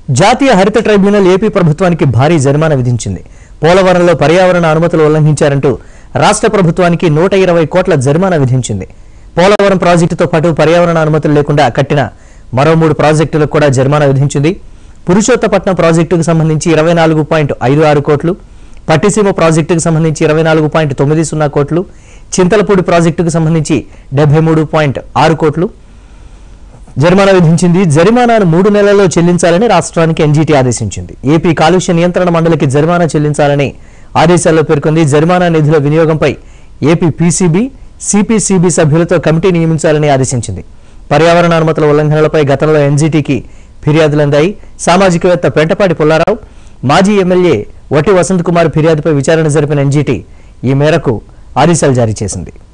జాతీయ హరిత tribunal AP ప్రభుత్వానికి భారీ జరిమానా విధించింది పోలవరంలో పర్యావరణ అనుమతులు ఉల్లంఘించారంటూ రాష్ట్ర ప్రభుత్వానికి నూట ఇరవై కోట్ల జరిమానా విధించింది పోలవరం ప్రాజెక్టుతో పాటు పర్యావరణ అనుమతులు లేకుండా కట్టిన మరో మూడు ప్రాజెక్టులకు కూడా జరిమానా విధించింది పురుషోత్తపట్నం ప్రాజెక్టుకు సంబంధించి ఇరవై నాలుగు పాయింట్ ఐదు ఆరు కోట్లు పట్టిసీమ ప్రాజెక్టుకు సంబంధించి ఇరవై నాలుగు పాయింట్ తొమ్మిది సున్నా కోట్లు చింతలపూడి ప్రాజెక్టుకు సంబంధించి డెబ్బై మూడు పాయింట్ ఆరు కోట్లు జరిమానా విధించింది జరిమానాను మూడు నెలల్లో చెల్లించాలని రాష్ట్రానికి ఎన్జీటీ ఆదేశించింది ఏపీ కాలుష్య నియంత్రణ మండలికి జరిమానా చెల్లించాలని ఆదేశాల్లో పేర్కొంది జరిమానా నిధుల వినియోగంపై ఏపీ పీసీబీ సిపిసిబి సభ్యులతో కమిటీ నియమించాలని ఆదేశించింది పర్యావరణ అనుమతుల ఉల్లంఘనలపై గతంలో ఎన్జీటీకి ఫిర్యాదులు అందాయి సామాజికవేత్త పెంటపాటి పుల్లారావు మాజీ ఎమ్మెల్యే వటి వసంత్ కుమార్ ఫిర్యాదుపై విచారణ జరిపిన ఎన్జీటీ ఈ మేరకు ఆదేశాలు జారీ చేసింది